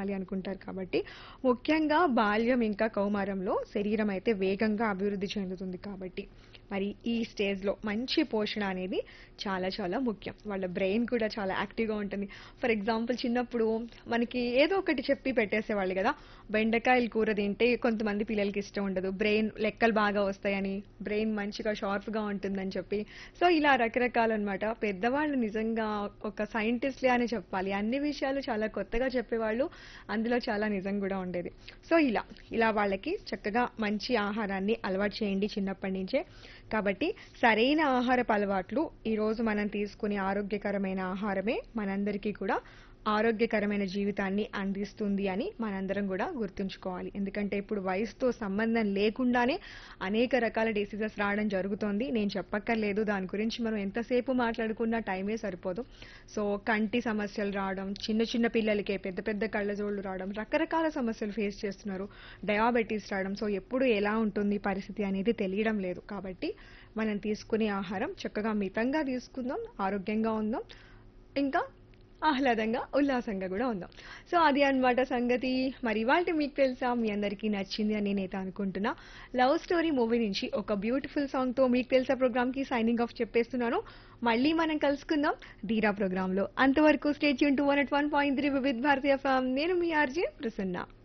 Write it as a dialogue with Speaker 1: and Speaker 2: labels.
Speaker 1: తినాలి అనుకుంటారు కాబట్టి ముఖ్యంగా బాల్యం ఇంకా కౌమారంలో శరీరం అయితే వేగంగా అభివృద్ధి చెందుతుంది కాబట్టి మరి ఈ స్టేజ్లో మంచి పోషణ అనేది చాలా చాలా ముఖ్యం వాళ్ళ బ్రెయిన్ కూడా చాలా యాక్టివ్గా ఉంటుంది ఫర్ ఎగ్జాంపుల్ చిన్నప్పుడు మనకి ఏదో ఒకటి చెప్పి పెట్టేసేవాళ్ళు కదా బెండకాయల కూర తింటే కొంతమంది పిల్లలకి ఇష్టం ఉండదు బ్రెయిన్ లెక్కలు బాగా వస్తాయని బ్రెయిన్ మంచిగా షార్ప్గా ఉంటుందని చెప్పి సో ఇలా రకరకాలు అనమాట పెద్దవాళ్ళు నిజంగా ఒక సైంటిస్ట్లే అని చెప్పాలి అన్ని విషయాలు చాలా కొత్తగా చెప్పేవాళ్ళు అందులో చాలా నిజం కూడా ఉండేది సో ఇలా ఇలా వాళ్ళకి చక్కగా మంచి ఆహారాన్ని అలవాటు చేయండి చిన్నప్పటి నుంచే కాబట్టి సరైన ఆహారపు అలవాట్లు ఈరోజు మనం తీసుకునే ఆరోగ్యకరమైన ఆహారమే మనందరికీ కూడా ఆరోగ్యకరమైన జీవితాన్ని అందిస్తుంది అని మనందరం కూడా గుర్తుంచుకోవాలి ఎందుకంటే ఇప్పుడు వయసుతో సంబంధం లేకుండానే అనేక రకాల డిసీజెస్ రావడం జరుగుతోంది నేను చెప్పక్కర్లేదు దాని గురించి మనం ఎంతసేపు మాట్లాడుకున్నా టైమే సరిపోదు సో కంటి సమస్యలు రావడం చిన్న చిన్న పిల్లలకే పెద్ద పెద్ద కళ్ళజోళ్ళు రావడం రకరకాల సమస్యలు ఫేస్ చేస్తున్నారు డయాబెటీస్ రావడం సో ఎప్పుడు ఎలా ఉంటుంది పరిస్థితి అనేది తెలియడం లేదు కాబట్టి మనం తీసుకునే ఆహారం చక్కగా మితంగా తీసుకుందాం ఆరోగ్యంగా ఉందాం ఇంకా ఆహ్లాదంగా ఉల్లాసంగా కూడా ఉందాం సో అది అన్నమాట సంగతి మరి ఇవాళ మీకు తెలుసా మీ అందరికీ నచ్చింది అని నేనైతే అనుకుంటున్నా లవ్ స్టోరీ మూవీ నుంచి ఒక బ్యూటిఫుల్ సాంగ్ తో మీకు తెలుసా ప్రోగ్రామ్ కి సైనింగ్ ఆఫ్ చెప్పేస్తున్నాను మళ్ళీ మనం కలుసుకుందాం ధీరా ప్రోగ్రామ్ లో అంతవరకు స్టేట్ యూన్ two one at one point three Vividh Bharatiya FM నేను మీ ఆర్జే ప్రసన్న